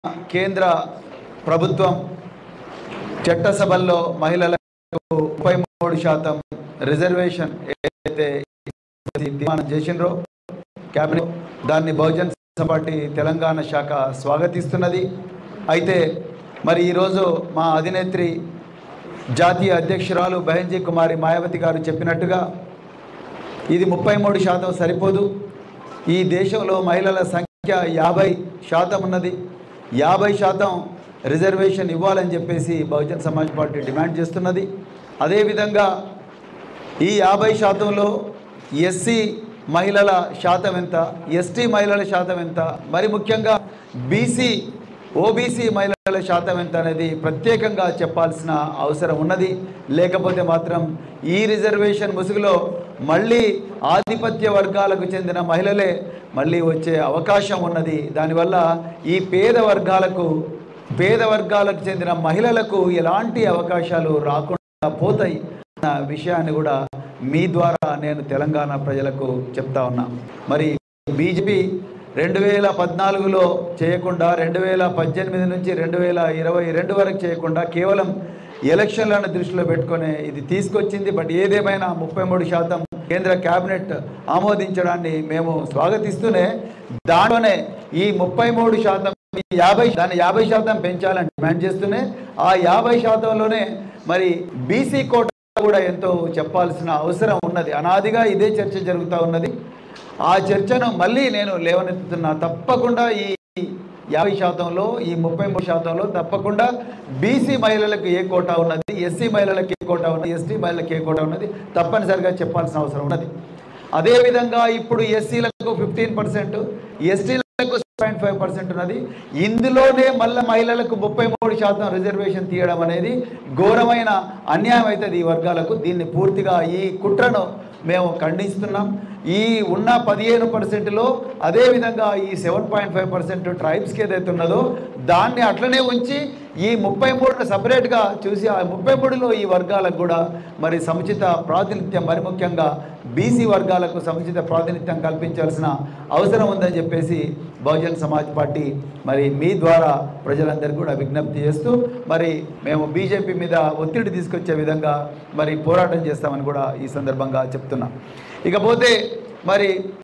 కేంద్ర ప్రభుత్వం చట్టసభల్లో మహిళలకు ముప్పై మూడు శాతం రిజర్వేషన్ ఏదైతే తీర్మానం చేసిండ్రో క్యాబినెట్ దాన్ని బహుజన్ సమాజ్ పార్టీ తెలంగాణ శాఖ స్వాగతిస్తున్నది అయితే మరి ఈరోజు మా అధినేత్రి జాతీయ అధ్యక్షురాలు బహంజీ కుమారి మాయావతి గారు చెప్పినట్టుగా ఇది ముప్పై మూడు శాతం సరిపోదు ఈ దేశంలో మహిళల సంఖ్య యాభై శాతం ఉన్నది యాభై శాతం రిజర్వేషన్ ఇవ్వాలని చెప్పేసి బహుజన్ సమాజ్ పార్టీ డిమాండ్ చేస్తున్నది అదేవిధంగా ఈ యాభై శాతంలో ఎస్సీ మహిళల శాతం ఎంత ఎస్టీ మహిళల శాతం ఎంత మరి ముఖ్యంగా బీసీ ఓబీసీ మహిళల శాతం ఎంత అనేది ప్రత్యేకంగా చెప్పాల్సిన అవసరం ఉన్నది లేకపోతే మాత్రం ఈ రిజర్వేషన్ ముసుగులో మళ్ళీ ఆధిపత్య వర్గాలకు చెందిన మహిళలే మళ్ళీ వచ్చే అవకాశం ఉన్నది దానివల్ల ఈ పేద వర్గాలకు పేద వర్గాలకు చెందిన మహిళలకు ఎలాంటి అవకాశాలు రాకుండా పోతాయి అన్న విషయాన్ని కూడా మీ ద్వారా నేను తెలంగాణ ప్రజలకు చెప్తా ఉన్నా మరి బీజేపీ రెండు వేల పద్నాలుగులో చేయకుండా రెండు వేల పద్దెనిమిది నుంచి రెండు వేల ఇరవై రెండు వరకు చేయకుండా కేవలం ఎలక్షన్లను దృష్టిలో పెట్టుకొని ఇది తీసుకొచ్చింది బట్ ఏదేమైనా ముప్పై మూడు శాతం కేంద్ర కేబినెట్ ఆమోదించడాన్ని మేము స్వాగతిస్తూనే దాంట్లోనే ఈ ముప్పై మూడు శాతం ఈ యాభై దాన్ని యాభై శాతం పెంచాలని డిమాండ్ చేస్తూనే ఆ యాభై శాతంలోనే మరి బీసీ కోట కూడా ఎంతో చెప్పాల్సిన అవసరం ఉన్నది అనాదిగా ఇదే చర్చ జరుగుతూ ఉన్నది ఆ చర్చను మళ్ళీ నేను లేవనెత్తుతున్నా తప్పకుండా ఈ యాభై శాతంలో ఈ ముప్పై మూడు శాతంలో తప్పకుండా బీసీ మహిళలకు ఏ కోటా ఉన్నది ఎస్సీ మహిళలకు ఏ కోటా ఉన్నది ఎస్టీ మహిళలకు ఏ కోటా ఉన్నది తప్పనిసరిగా చెప్పాల్సిన అవసరం ఉన్నది అదేవిధంగా ఇప్పుడు ఎస్సీలకు ఫిఫ్టీన్ పర్సెంట్ ఎస్టీలకు పాయింట్ ఫైవ్ పర్సెంట్ ఉన్నది ఇందులోనే మళ్ళీ మహిళలకు ముప్పై మూడు శాతం రిజర్వేషన్ తీయడం అనేది ఘోరమైన అన్యాయం అవుతుంది ఈ వర్గాలకు దీన్ని పూర్తిగా ఈ కుట్రను మేము ఖండిస్తున్నాం ఈ ఉన్న పదిహేను పర్సెంట్లో అదేవిధంగా ఈ సెవెన్ పాయింట్ ఫైవ్ పర్సెంట్ ట్రైబ్స్కి ఏదైతే ఉన్నదో దాన్ని అట్లనే ఉంచి ఈ ముప్పై మూడును సపరేట్గా చూసి ఆ ముప్పై మూడులో ఈ వర్గాలకు కూడా మరి సముచిత ప్రాతినిధ్యం మరి ముఖ్యంగా బీసీ వర్గాలకు సముచిత ప్రాతినిధ్యం కల్పించాల్సిన అవసరం ఉందని చెప్పేసి బహుజన్ సమాజ్ పార్టీ మరి మీ ద్వారా ప్రజలందరికీ కూడా విజ్ఞప్తి చేస్తూ మరి మేము బీజేపీ మీద ఒత్తిడి తీసుకొచ్చే విధంగా మరి పోరాటం చేస్తామని కూడా ఈ సందర్భంగా చెప్తున్నాం ఇకపోతే మరి